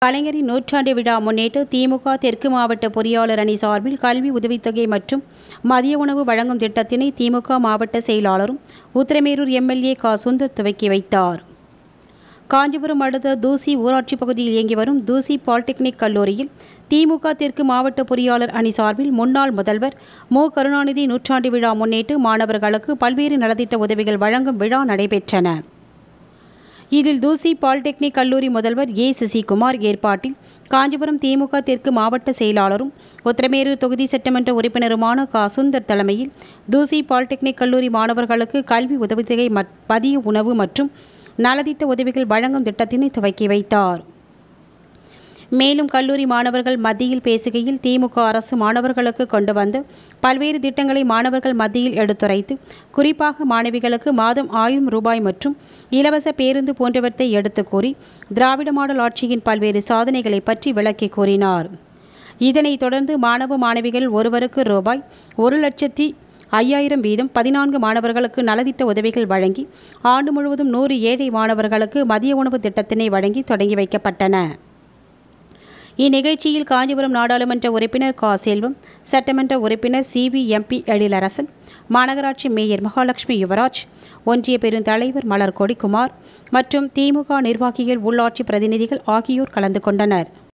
கலைஞரின் நூற்றாண்டு விழா முன்னிட்டு திமுக தெற்கு மாவட்ட பொறியாளர் அணி சார்பில் கல்வி உதவித்தொகை மற்றும் மதிய உணவு வழங்கும் திட்டத்தினை திமுக மாவட்ட செயலாளரும் உத்திரமேரூர் எம்எல்ஏ கா சுந்தர் துவக்கி வைத்தார் காஞ்சிபுரம் அடுத்த தூசி ஊராட்சி பகுதியில் இயங்கி வரும் தூசி பாலிடெக்னிக் கல்லூரியில் திமுக தெற்கு மாவட்ட பொறியாளர் அணி சார்பில் முன்னாள் முதல்வர் மு கருணாநிதி நூற்றாண்டு விழா முன்னிட்டு மாணவர்களுக்கு பல்வேறு நலத்திட்ட உதவிகள் வழங்கும் விழா நடைபெற்றன இதில் தூசி பாலிடெக்னிக் கல்லூரி முதல்வர் ஏ சசிகுமார் ஏற்பாட்டில் காஞ்சிபுரம் திமுக தெற்கு மாவட்ட செயலாளரும் உத்திரமேரூர் தொகுதி சட்டமன்ற உறுப்பினருமான கா சுந்தர் தலைமையில் தூசி பாலிடெக்னிக் கல்லூரி மாணவர்களுக்கு கல்வி உதவித்தொகை மதிய உணவு மற்றும் நலத்திட்ட உதவிகள் வழங்கும் திட்டத்தினை துவக்கி வைத்தார் மேலும் கல்லூரி மாணவர்கள் மத்தியில் பேசுகையில் திமுக அரசு மாணவர்களுக்கு கொண்டு வந்து பல்வேறு திட்டங்களை மாணவர்கள் மத்தியில் எடுத்துரைத்து குறிப்பாக மாணவிகளுக்கு மாதம் ஆயிரம் ரூபாய் மற்றும் இலவச பேருந்து போன்றவற்றை எடுத்து கூறி திராவிட மாடல் ஆட்சியின் பல்வேறு சாதனைகளை பற்றி விளக்கி கூறினார் இதனைத் தொடர்ந்து மாணவ மாணவிகள் ஒருவருக்கு ரூபாய் ஒரு லட்சத்தி ஐயாயிரம் வீதம் பதினான்கு மாணவர்களுக்கு நலத்திட்ட உதவிகள் வழங்கி ஆண்டு முழுவதும் நூறு ஏழை மாணவர்களுக்கு மதிய உணவு திட்டத்தினை வழங்கி தொடங்கி வைக்கப்பட்டன இந்நிகழ்ச்சியில் காஞ்சிபுரம் நாடாளுமன்ற உறுப்பினர் கா செல்வம் சட்டமன்ற உறுப்பினர் சி வி எம்பி எழிலரசன் மாநகராட்சி மேயர் மகாலட்சுமி யுவராஜ் ஒன்றிய பெருந்தலைவர் மலர் கொடிக்குமார் மற்றும் திமுக நிர்வாகிகள் உள்ளாட்சி பிரதிநிதிகள் ஆகியோர் கலந்து கொண்டனர்